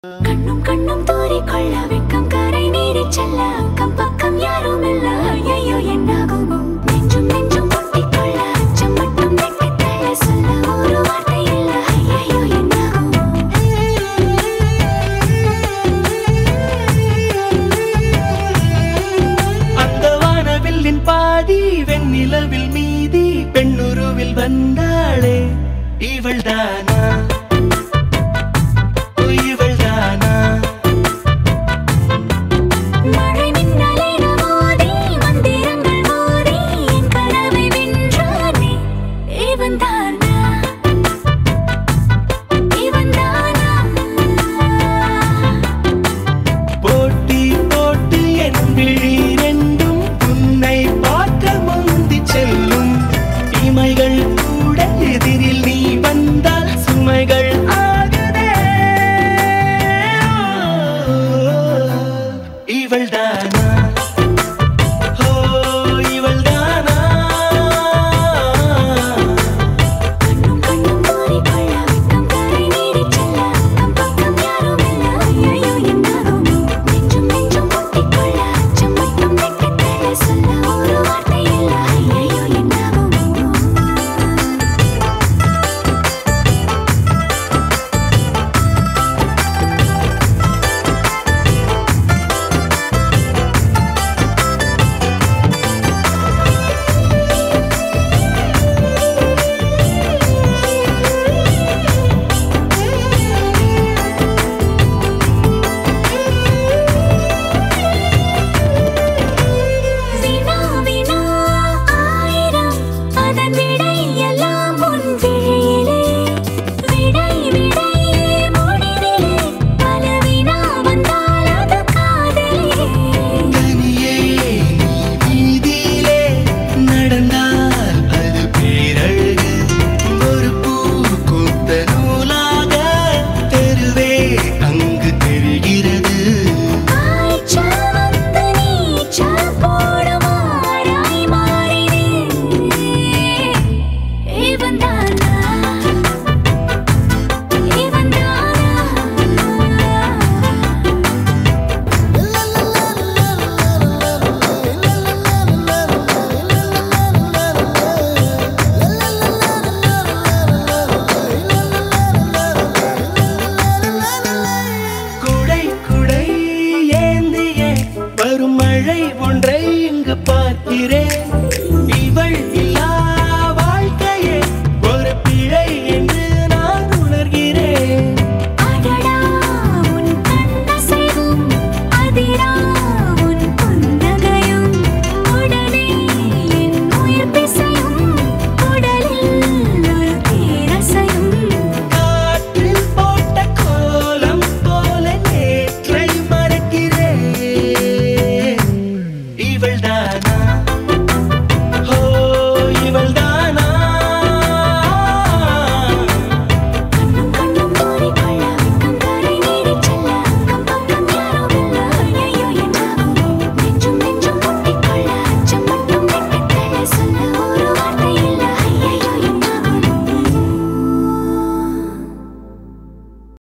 கண்ணும் கண்ணும் தூறிக்கொள்ள வெக்கம் கரை நீடிச் செல்ல அக்கம் பக்கம் யாரும் இல்ல ஐயோ என்னாகுமோ நெஞ்சும் நெஞ்சும் கொட்டிக்கொள்ள அச்சம் மட்டும் வெட்டித் தள்ள சொல்ல ஒரு வார்த்தை இல்ல ஐயோ என்னாகுமோ அந்த வானவில்லின் பாதி வெண்ணிலவில் மீதி பெண்ணுருவில் வந்தாளே இவள் தானா இவள் தானா மழை மின்னலென மோதி மந்திரங்கள் மோதி என் கனவை வென்றானே இவன் தானா இவன் தானா போட்டி போட்டு என் விழி ரெண்டும் உன்னை பார்க்க முந்தி செல்லும் இமைகள் கூட எதிரில் நீ வந்தால் சுமைகள் ஆகுதே இவள் தானா ஓ இவள் தானா கண்ணும் கண்ணும் தூறிக்கொள்ள வெக்கம் கரை நீடிச் செல்ல அக்கம் பக்கம் யாரும் இல்ல ஐயோ என்னாகுமோ நெஞ்சும் நெஞ்சும் கொட்டிக்கொள்ள அச்சம் மட்டும் வெட்டித் தள்ள சொல்ல ஒரு வார்த்தை இல்ல ஐயோ என்னாகுமோ வினா வினா ஆயிரம் அதன் விடை எல்லாம் உன் விழியிலே விடை விடை முடிவிலே பல வினா வந்தால் அது காதலே தனியே நீ வீதியிலே நடந்தால் அது பேரழகு ஒரு பூ பூத்த நூலாக தெருவே அங்கு தெரிகிறது காய்ச்சல் வந்து நீச்சல் போடுமாறாய் மாறினேன் இவன் தானா இவன் தானா குடை குடை ஏந்திய வரும் மழை ஒன்றை